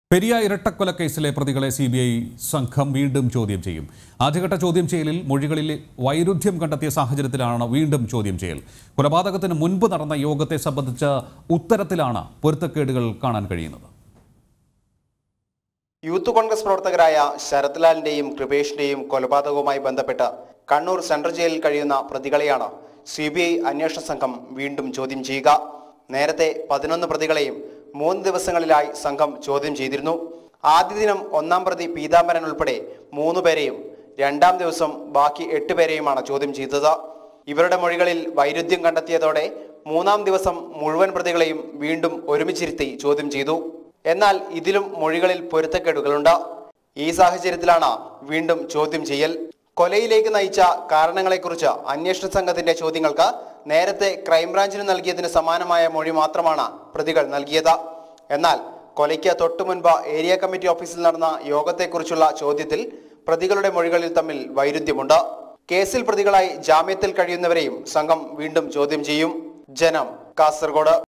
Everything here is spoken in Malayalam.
പെരിയ ഇരട്ടക്കൊലക്കേസിലെ പ്രതികളെ സി ബി ഐ സംഘം വീണ്ടും ചോദ്യം ചെയ്യും ആദ്യഘട്ട ചോദ്യം ചെയ്യലിൽ മൊഴികളിൽ വൈരുദ്ധ്യം കണ്ടെത്തിയ സാഹചര്യത്തിലാണ് വീണ്ടും ചോദ്യം ചെയ്യൽ കൊലപാതകത്തിന് മുൻപ് നടന്ന യോഗത്തെ സംബന്ധിച്ച ഉത്തരത്തിലാണ് പൊരുത്തക്കേടുകൾ കാണാൻ കഴിയുന്നത് യൂത്ത് കോൺഗ്രസ് പ്രവർത്തകരായ ശരത് ലാലിന്റെയും കൃപേഷിന്റെയും കൊലപാതകവുമായി ബന്ധപ്പെട്ട് കണ്ണൂർ സെൻട്രൽ ജയിലിൽ കഴിയുന്ന പ്രതികളെയാണ് സി ബി ഐ അന്വേഷണ സംഘം വീണ്ടും ചോദ്യം ചെയ്യുക നേരത്തെ പതിനൊന്ന് പ്രതികളെയും മൂന്ന് ദിവസങ്ങളിലായി സംഘം ചോദ്യം ചെയ്തിരുന്നു ആദ്യ ദിനം ഒന്നാം പ്രതി പീതാംബരൻ ഉൾപ്പെടെ മൂന്ന് പേരെയും രണ്ടാം ദിവസം ബാക്കി എട്ട് പേരെയുമാണ് ചോദ്യം ചെയ്തത് ഇവരുടെ മൊഴികളിൽ വൈരുദ്ധ്യം കണ്ടെത്തിയതോടെ മൂന്നാം ദിവസം മുഴുവൻ പ്രതികളെയും വീണ്ടും ഒരുമിച്ചിരുത്തി ചോദ്യം ചെയ്തു എന്നാൽ ഇതിലും മൊഴികളിൽ പൊരുത്തക്കേടുകളുണ്ട് ഈ സാഹചര്യത്തിലാണ് വീണ്ടും ചോദ്യം ചെയ്യൽ കൊലയിലേക്ക് നയിച്ച കാരണങ്ങളെക്കുറിച്ച് അന്വേഷണ സംഘത്തിന്റെ ചോദ്യങ്ങൾക്ക് നേരത്തെ ക്രൈംബ്രാഞ്ചിന് നൽകിയതിന് സമാനമായ മൊഴി മാത്രമാണ് പ്രതികൾ നൽകിയത് എന്നാൽ കൊലയ്ക്ക് തൊട്ടു മുൻപ് ഏരിയ കമ്മിറ്റി ഓഫീസിൽ നടന്ന യോഗത്തെക്കുറിച്ചുള്ള ചോദ്യത്തിൽ പ്രതികളുടെ മൊഴികളിൽ തമ്മിൽ വൈരുദ്ധ്യമുണ്ട് കേസിൽ പ്രതികളായി ജാമ്യത്തിൽ കഴിയുന്നവരെയും സംഘം വീണ്ടും ചോദ്യം ചെയ്യും ജനം കാസർഗോഡ്